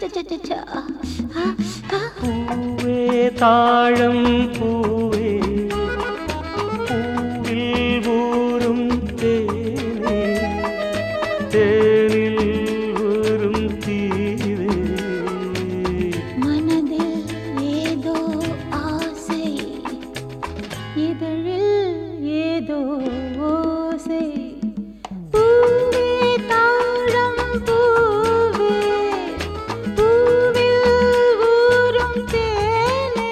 சச்சச்சச்சச்சா. ஆ, ஆ. பூவே தாழம் பூவே பூவில் ஊரும் தேனே தேனில் ஊரும் தீவே மனதில் ஏதோ ஆசை இதழில் ஏதோ ஓசை பூவே தாழம் பூவே பூவில் ஊரும் தேனே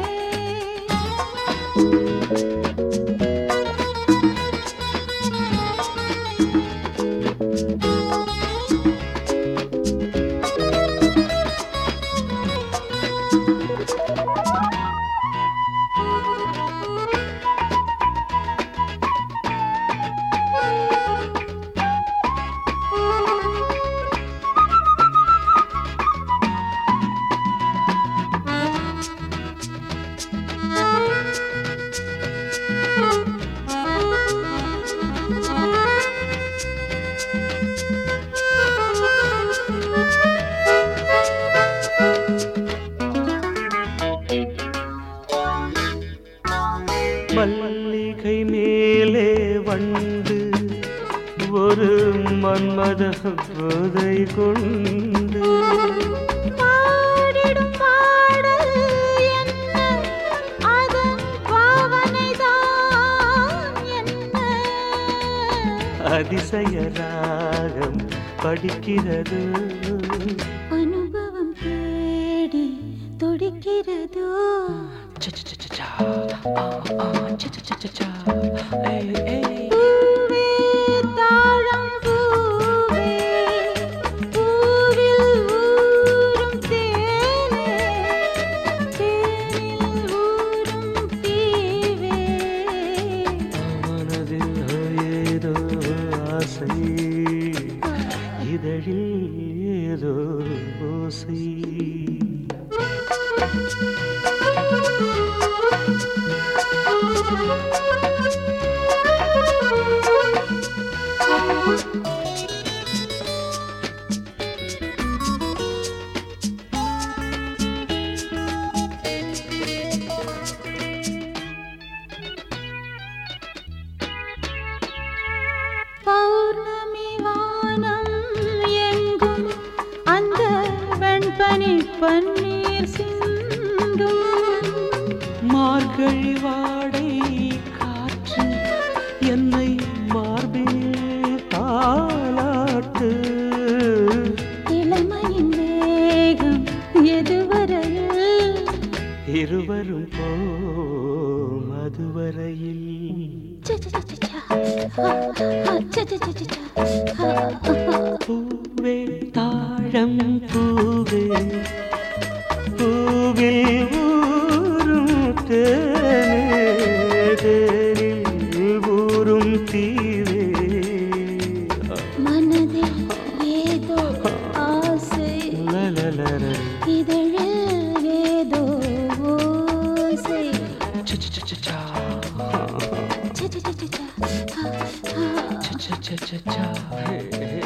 மல்லிகை மேலே வண்டு ஒரு மன்மத போதை கொண்டு பாடிடும் பாடல் என்ன அதன் பாவனைதான் என்ன அதிசய ராகம் படிக்கிறது அனுபவம் தேடி துடிக்கிறதோ பூவே தாழம் பூவே பூவில் ஊரும் தேனே தேனில் ஊரும் தீவே மனதில் ஏதோ ஆசை இதழில் ஏதோ ஓசை பௌர்ணமி வானம் எங்கும் அந்த வெண்பனி பன்னீர் சிந்தும் மார்கழி வாடை காற்று என்னை மார்பில் தாளாட்டு இளமையின் வேகம் எதுவரையில் இருவரும் போம் அதுவரையில் சச்சச்சச்சச்சா. ஆ, ஆ, சச்சச்சச்சச்சா. ஆ, ஆ, ஆ. பூவே தாழம் பூவே பூவில் ஊரும் தேனே தேனில் ஊரும் தீவே மனதில் ஏதோ ஆசை லலலல. இதழில் ஏதோ ஓசை சச்சச்சச்சச்சா. சச்சச்சச்சச்சா. ஆ, ஆ. சச்சச்சச்சச்சா. ஹே, ஹே.